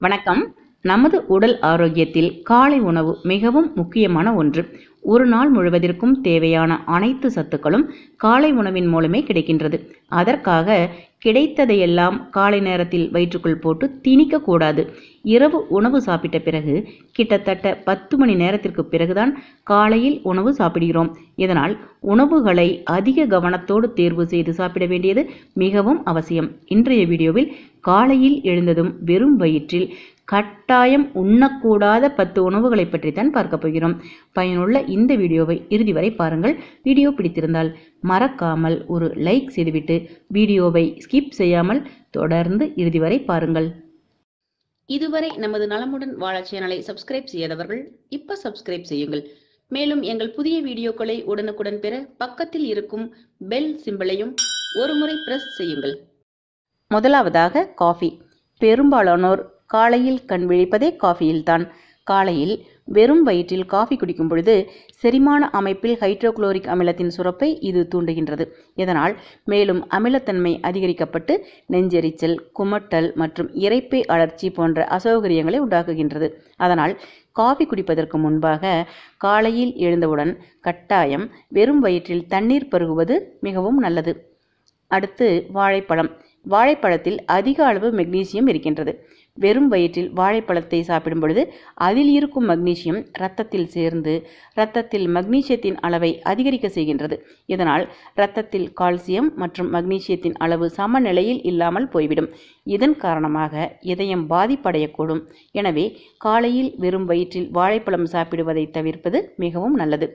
வணக்கம் நமது உடல் ஆரோக்கியத்தில் காலை உணவு மிகவும் முக்கியமான ஒன்று ஒரு நாள் முழுவதற்கும் தேவையான அனைத்து சத்துக்களும் காலை உணவின் மூலமே கிடைக்கின்றது அதற்காக கிடைத்ததையெல்லாம் காலை நேரத்தில் வயிற்றுக்குள் போட்டு திணிக்க கூடாது இரவு உணவு சாப்பிட்ட பிறகு கிட்டத்தட்ட பத்து மணி நேரத்திற்கு பிறகுதான் காலையில் உணவு சாப்பிடுகிறோம் இதனால் உணவுகளை அதிக கவனத்தோடு தேர்வு செய்து சாப்பிட வேண்டியது மிகவும் அவசியம் இன்றைய வீடியோவில் காலையில் எழுந்ததும் வெறும் வயிற்றில் கட்டாயம் உண்ணக்கூடாத பத்து உணவுகளை பற்றி தான் பார்க்க போகிறோம் பயனுள்ள இந்த வீடியோவை இறுதி வரை பாருங்கள் வீடியோ பிடித்திருந்தால் மறக்காமல் ஒரு லைக் செய்துவிட்டு வீடியோவை ஸ்கிப் செய்யாமல் தொடர்ந்து இறுதி வரை பாருங்கள் இதுவரை நமது நலமுடன் வாழ சேனலை சப்ஸ்கிரைப் செய்யாதவர்கள் இப்ப சப்ஸ்கிரைப் செய்யுங்கள் மேலும் எங்கள் புதிய வீடியோக்களை உடனுக்குடன் பெற பக்கத்தில் இருக்கும் பெல் சிம்பிளையும் ஒருமுறை பிரஸ் செய்யுங்கள் முதலாவதாக காஃபி பெரும்பாலானோர் காலையில் கண் விழிப்பதே காஃபியில்தான் காலையில் வெறும் வயிற்றில் காஃபி குடிக்கும் பொழுது செரிமான அமைப்பில் ஹைட்ரோகுளோரிக் அமிலத்தின் சுரப்பை இது தூண்டுகின்றது இதனால் மேலும் அமிலத்தன்மை அதிகரிக்கப்பட்டு நெஞ்செரிச்சல் குமட்டல் மற்றும் இரைப்பை அழற்சி போன்ற அசௌகரியங்களை உண்டாக்குகின்றது அதனால் காஃபி குடிப்பதற்கு முன்பாக காலையில் எழுந்தவுடன் கட்டாயம் வெறும் வயிற்றில் தண்ணீர் பருகுவது மிகவும் நல்லது அடுத்து வாழைப்பழம் வாழைப்பழத்தில் அதிக அளவு மெக்னீசியம் இருக்கின்றது வெறும் வயிற்றில் வாழைப்பழத்தை சாப்பிடும் பொழுது அதில் இருக்கும் மக்னீசியம் இரத்தத்தில் சேர்ந்து இரத்தத்தில் மக்னீசியத்தின் அளவை அதிகரிக்க செய்கின்றது இதனால் இரத்தத்தில் கால்சியம் மற்றும் மக்னீசியத்தின் அளவு சமநிலையில் இல்லாமல் போய்விடும் இதன் காரணமாக இதயம் பாதிப்படையக்கூடும் எனவே காலையில் வெறும் வயிற்றில் வாழைப்பழம் சாப்பிடுவதை தவிர்ப்பது மிகவும் நல்லது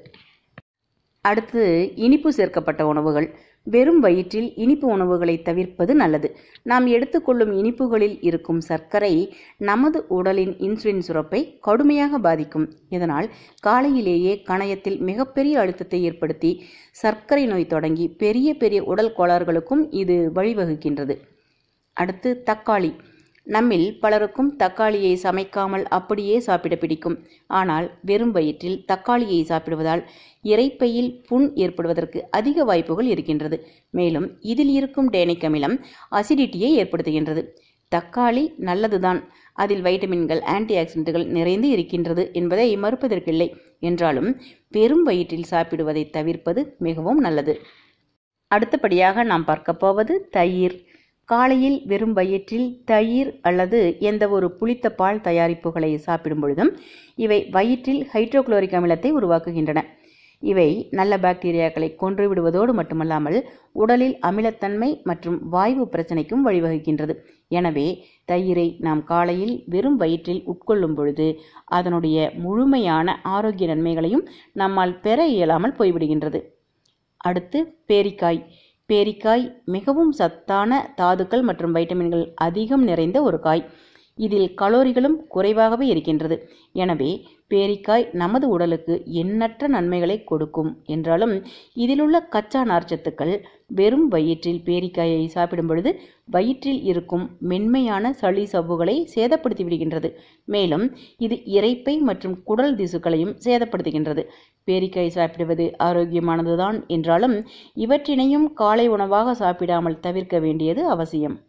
அடுத்து இனிப்பு சேர்க்கப்பட்ட உணவுகள் வெறும் வயிற்றில் இனிப்பு உணவுகளை தவிர்ப்பது நல்லது நாம் எடுத்துக்கொள்ளும் இனிப்புகளில் இருக்கும் சர்க்கரை நமது உடலின் இன்சுலின் சுரப்பை கடுமையாக பாதிக்கும் இதனால் காலையிலேயே கணையத்தில் மிகப்பெரிய அழுத்தத்தை ஏற்படுத்தி சர்க்கரை நோய் தொடங்கி பெரிய பெரிய உடல் கோளாறுகளுக்கும் இது வழிவகுக்கின்றது அடுத்து தக்காளி நம்மில் பலருக்கும் தக்காளியை சமைக்காமல் அப்படியே சாப்பிட பிடிக்கும் ஆனால் வெறும் வயிற்றில் தக்காளியை சாப்பிடுவதால் இறைப்பையில் புண் ஏற்படுவதற்கு அதிக வாய்ப்புகள் இருக்கின்றது மேலும் இதில் இருக்கும் டேனிக் அமிலம் அசிடிட்டியை ஏற்படுத்துகின்றது தக்காளி நல்லதுதான் அதில் வைட்டமின்கள் ஆன்டி ஆக்சிடென்ட்டுகள் நிறைந்து இருக்கின்றது என்பதை மறுப்பதற்கில்லை என்றாலும் வெறும் வயிற்றில் சாப்பிடுவதை தவிர்ப்பது மிகவும் நல்லது அடுத்தபடியாக நாம் பார்க்க போவது தயிர் காலையில் வெறும் வயிற்றில் தயிர் அல்லது எந்த ஒரு புளித்த பால் தயாரிப்புகளை சாப்பிடும் பொழுதும் இவை வயிற்றில் ஹைட்ரோகுளோரிக் அமிலத்தை உருவாக்குகின்றன இவை நல்ல பாக்டீரியாக்களை கொன்று விடுவதோடு மட்டுமல்லாமல் உடலில் அமிலத்தன்மை மற்றும் வாய்வு பிரச்சனைக்கும் வழிவகுக்கின்றது எனவே தயிரை நாம் காலையில் வெறும் வயிற்றில் உட்கொள்ளும் பொழுது அதனுடைய முழுமையான ஆரோக்கிய நன்மைகளையும் நம்மால் பெற இயலாமல் போய்விடுகின்றது அடுத்து பேரிக்காய் பேரிக்காய் மிகவும் சத்தான தாதுக்கள் மற்றும் வைட்டமின்கள் அதிகம் நிறைந்த ஒரு காய் இதில் கலோரிகளும் குறைவாகவே இருக்கின்றது எனவே பேரிக்காய் நமது உடலுக்கு எண்ணற்ற நன்மைகளை கொடுக்கும் என்றாலும் இதிலுள்ள கச்சா நார்ச்சத்துக்கள் வெறும் வயிற்றில் பேரிக்காயை சாப்பிடும் பொழுது வயிற்றில் இருக்கும் மென்மையான சளி சவ்வுகளை சேதப்படுத்தி விடுகின்றது மேலும் இது இறைப்பை மற்றும் குடல் திசுக்களையும் சேதப்படுத்துகின்றது பேரிக்காய் சாப்பிடுவது ஆரோக்கியமானதுதான் என்றாலும் இவற்றினையும் காலை உணவாக சாப்பிடாமல் தவிர்க்க வேண்டியது அவசியம்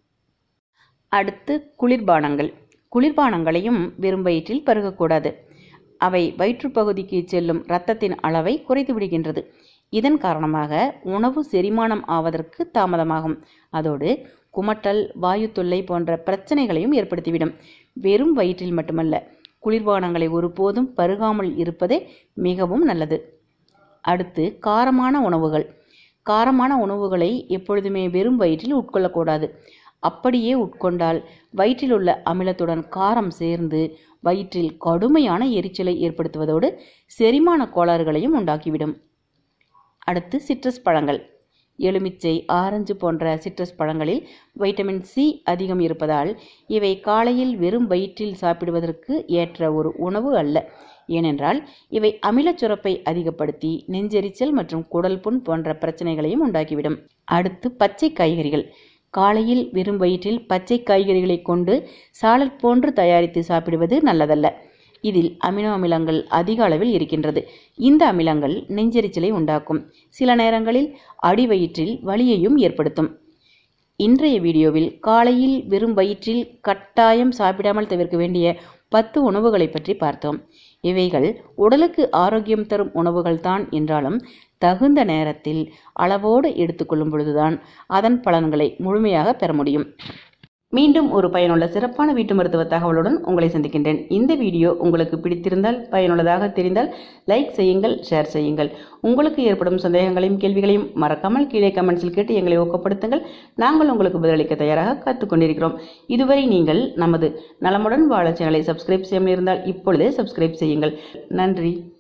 அடுத்து குளிர்பானங்கள் குளிர்பானங்களையும் வெறும் வயிற்றில் பருகக்கூடாது அவை வயிற்றுப்பகுதிக்கு செல்லும் இரத்தத்தின் அளவை குறைத்து விடுகின்றது இதன் காரணமாக உணவு செரிமானம் ஆவதற்கு தாமதமாகும் அதோடு குமட்டல் வாயு தொல்லை போன்ற பிரச்சனைகளையும் ஏற்படுத்திவிடும் வெறும் வயிற்றில் மட்டுமல்ல குளிர்பானங்களை ஒருபோதும் பருகாமல் இருப்பதே மிகவும் நல்லது அடுத்து காரமான உணவுகள் காரமான உணவுகளை எப்பொழுதுமே வெறும் வயிற்றில் உட்கொள்ளக்கூடாது அப்படியே உட்கொண்டால் வயிற்றில் உள்ள அமிலத்துடன் காரம் சேர்ந்து வயிற்றில் கடுமையான எரிச்சலை ஏற்படுத்துவதோடு செரிமான கோளாறுகளையும் உண்டாக்கிவிடும் அடுத்து சிட்ரஸ் பழங்கள் எலுமிச்சை ஆரஞ்சு போன்ற சிட்ரஸ் பழங்களில் வைட்டமின் சி அதிகம் இருப்பதால் இவை காலையில் வெறும் வயிற்றில் சாப்பிடுவதற்கு ஏற்ற ஒரு உணவு அல்ல ஏனென்றால் இவை அமிலச் சுரப்பை அதிகப்படுத்தி நெஞ்செரிச்சல் மற்றும் குடல் புண் போன்ற பிரச்சனைகளையும் உண்டாக்கிவிடும் அடுத்து பச்சை காய்கறிகள் காலையில் வெறும் வயிற்றில் பச்சை காய்கறிகளை கொண்டு சாலட் போன்று தயாரித்து சாப்பிடுவது நல்லதல்ல இதில் அமினோ அமிலங்கள் அதிக அளவில் இருக்கின்றது இந்த அமிலங்கள் நெஞ்செரிச்சலை உண்டாக்கும் சில நேரங்களில் அடிவயிற்றில் வலியையும் ஏற்படுத்தும் இன்றைய வீடியோவில் காலையில் வெறும் வயிற்றில் கட்டாயம் சாப்பிடாமல் தவிர்க்க வேண்டிய பத்து உணவுகளை பற்றி பார்த்தோம் இவைகள் உடலுக்கு ஆரோக்கியம் தரும் உணவுகள் தான் என்றாலும் தகுந்த நேரத்தில் அளவோடு எடுத்துக்கொள்ளும் பொழுதுதான் அதன் பலன்களை முழுமையாக பெற முடியும் மீண்டும் ஒரு பயனுள்ள சிறப்பான வீட்டு மருத்துவ தகவலுடன் உங்களை சந்திக்கின்றேன் இந்த வீடியோ உங்களுக்கு பிடித்திருந்தால் பயனுள்ளதாக தெரிந்தால் லைக் செய்யுங்கள் ஷேர் செய்யுங்கள் உங்களுக்கு ஏற்படும் சந்தேகங்களையும் கேள்விகளையும் மறக்காமல் கீழே கமெண்ட்ஸில் கேட்டு எங்களை ஊக்கப்படுத்துங்கள் நாங்கள் உங்களுக்கு பதிலளிக்க தயாராக காத்துக்கொண்டிருக்கிறோம் இதுவரை நீங்கள் நமது நலமுடன் வாழ சேனலை சப்ஸ்கிரைப் செய்யாமல் இருந்தால் இப்பொழுதே சப்ஸ்கிரைப் செய்யுங்கள் நன்றி